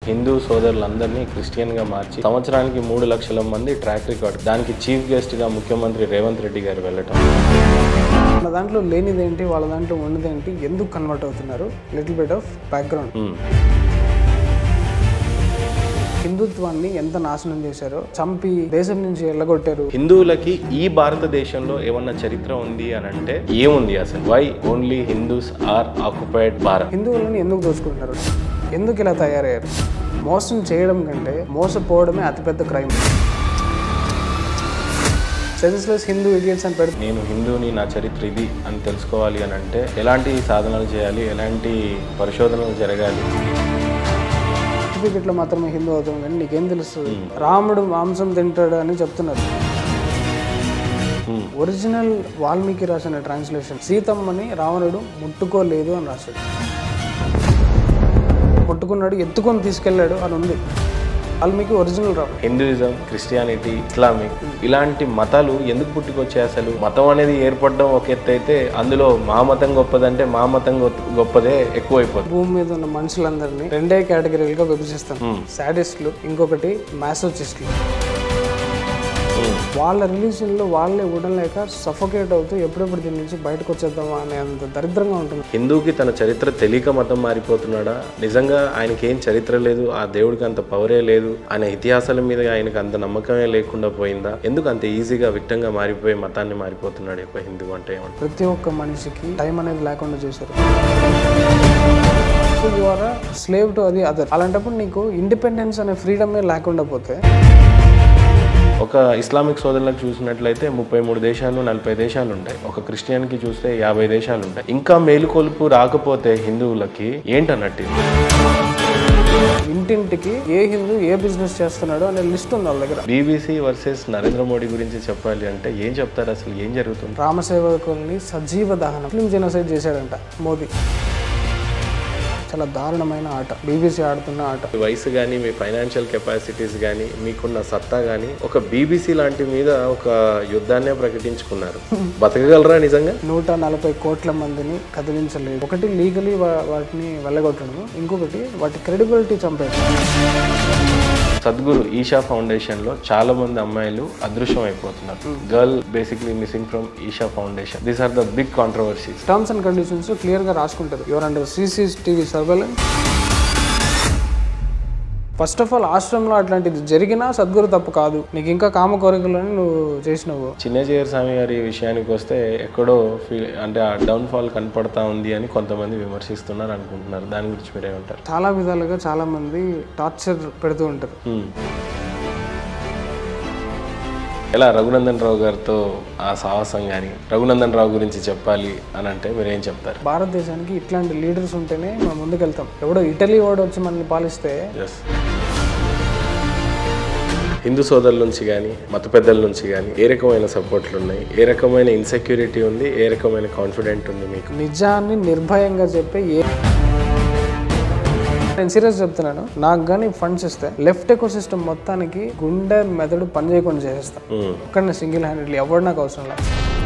Hindu సోదరులందరినీ Christian గా మార్చి సంవత్సరానికి మూడు లక్షల మంది ట్రాక్ రికార్డ్ దానికి చీఫ్ గెస్ట్ గా ముఖ్యమంత్రి రేవంత్ రెడ్డి గారు వెళ్ళటం మన దాంట్లో లేనిదేంటి వాళ్ళ దాంట్లో ఉన్నదేంటి ఎందుకు కన్వర్ట్ అవుతున్నారు little bit of background hmm. హిందుత్వాన్ని ఎంత నాశనం చేశారో చంపి దేశం నుంచి వెళ్ళగొట్టారు హిందువులకి ఈ భారతదేశంలో ఏమన్నా చరిత్ర ఉంది అని అంటే ఏముంది అసలు why only Hindus are occupied Bharat హిందువులను ఎందుకు దోచుకుంటున్నారు ఎందుకు ఇలా తయారయ్యారు మోసం చేయడం కంటే మోసపోవడమే అతిపెద్ద క్రైమ్ సెన్స్లెస్ హిందూ ఇడియట్స్ అని పెడితే నేను హిందూని నా చరిత్ర ఇది అని తెలుసుకోవాలి అని అంటే ఎలాంటి సాధనలు చేయాలి ఎలాంటి పరిశోధనలు జరగాలి సర్టిఫికెట్లో మాత్రమే హిందూ అవుతాం కానీ నీకేం తెలుస్తుంది రాముడు మాంసం తింటాడు అని చెప్తున్నారు Hmm. ఒరిజినల్ వాల్మీకి రాసిన ట్రాన్స్లేషన్ సీతమ్మని రావణుడు ముట్టుకోలేదు అని రాశాడు ముట్టుకున్నాడు ఎత్తుకొని తీసుకెళ్ళాడు అని ఉంది వాల్మీకి ఒరిజినల్ రావు హిందూయిజం క్రిస్టియానిటీ ఇస్లామిక్ ఇలాంటి మతాలు ఎందుకు పుట్టుకొచ్చాయి అసలు మతం అనేది ఏర్పడడం ఒక ఎత్తు అయితే అందులో మా మతం గొప్పదంటే మా మతం గొప్ప- గొప్పదే ఎక్కువైపోతుంది భూమి మీద ఉన్న మనుషులందరినీ రెండే కేటగిరీలుగా విభజిస్తాం సాడిస్టులు ఇంకొకటి మ్యాసోచిస్టులు వాళ్ళ రిలీజన్లో వాళ్ళే ఉండలేక సఫోకేట్ అవుతూ ఎప్పుడెప్పుడు దీని నుంచి బయటకు వచ్చేద్దామా అనే అంత దరిద్రంగా ఉంటుంది హిందూకి తన చరిత్ర తెలియక మతం మారిపోతున్నాడా నిజంగా ఆయనకి ఏం చరిత్ర లేదు ఆ దేవుడికి అంత పవరే లేదు ఆయన ఇతిహాసాల మీద ఆయనకు అంత నమ్మకమే లేకుండా పోయిందా ఎందుకు అంత ఈజీగా విట్టంగా మారిపోయి మతాన్ని మారిపోతున్నాడు ఎక్కువ హిందూ అంటే ఏమంటారు ప్రతి ఒక్క మనిషికి టైం అనేది లేకుండా చేశారు యు ఆర్ స్లేవ్ టు అది అదర్ అలాంటప్పుడు నీకు ఇండిపెండెన్స్ అనే ఫ్రీడమే లేకుండా పోతే ఒక ఇస్లామిక్ సోదరులకు చూసినట్లయితే ముప్పై మూడు దేశాలు నలభై దేశాలు ఉంటాయి ఒక క్రిస్టియన్కి చూస్తే యాభై దేశాలు ఉంటాయి ఇంకా మేలుకొలుపు రాకపోతే హిందువులకి ఏంటన్నట్టు ఇది? ఇంటింటికి ఏ హిందూ ఏ బిజినెస్ చేస్తున్నాడో అనే లిస్ట్ ఉంది వాళ్ళ దగ్గర బీబీసీ వర్సెస్ నరేంద్ర మోడీ గురించి చెప్పాలి అంటే ఏం చెప్తారు అసలు ఏం జరుగుతుంది రామసేవకుల్ని సజీవ దహనం ముస్లిం జెనోసైడ్ చేశాడంట మోదీ చాలా దారుణమైన ఆట బీబీసీ ఆడుతున్న ఆట మీ వయసు కానీ మీ ఫైనాన్షియల్ కెపాసిటీస్ కానీ మీకున్న సత్తా కానీ ఒక బీబీసీ లాంటి మీద ఒక యుద్ధాన్నే ప్రకటించుకున్నారు బతకగలరా నిజంగా నూట నలభై కోట్ల మందిని కదిలించలేదు ఒకటి లీగలీ వాటిని వెళ్ళగొట్టడము ఇంకొకటి వాటి క్రెడిబిలిటీ చంపేయడం సద్గురు ఈషా ఫౌండేషన్ లో చాలా మంది అమ్మాయిలు అదృశ్యం అయిపోతున్నారు girl basically missing from Isha foundation these are the big controversies terms and conditions క్లియర్గా రాసుకుంటుంది your under CCTV surveillance first of all ఆశ్రమంలో అట్లాంటిది జరిగినా సద్గురు తప్పు కాదు నీకు ఇంకా కామ కోరికలని నువ్వు చేసినావు చిన్నజీయర్ స్వామి గారి విషయానికి వస్తే ఎక్కడో ఫీల్ అంటే ఆ డౌన్ ఫాల్ కనపడతా ఉంది అని కొంతమంది విమర్శిస్తున్నారు అనుకుంటున్నారు దాని గురించి మీరేమంటారు చాలా విధాలుగా చాలా మంది టార్చర్ పెడుతూ ఉంటారు Hmm. ఎలా రఘునందన్ రావు గారితో ఆ సాహసం కానీ రఘునందన్ రావు గురించి చెప్పాలి అని అంటే మీరేం చెప్తారు భారతదేశానికి ఇట్లాంటి లీడర్స్ ఉంటేనే మనం ముందుకెళ్తాం ఎవడో ఇటలీ వాడు వచ్చి మనల్ని పాలిస్తే ఎస్ హిందూ సోదరుల నుంచి కానీ మత పెద్దల నుంచి కానీ ఏ రకమైన సపోర్ట్లు ఉన్నాయి ఏ రకమైన ఇన్సెక్యూరిటీ ఉంది ఏ రకమైన కాన్ఫిడెంట్ ఉంది మీకు నిజాన్ని నిర్భయంగా చెప్పే ఏ నేను సీరియస్ చెప్తున్నాను నాకు కానీ ఫండ్స్ ఇస్తే లెఫ్ట్ ఎకో సిస్టమ్ మొత్తానికి గుండె మెదడు పని చేయకుండా చేసేస్తాను Hmm. ఒక్కడిని సింగిల్ హ్యాండెడ్లీ ఎవరు నాకు అవసరం లేదు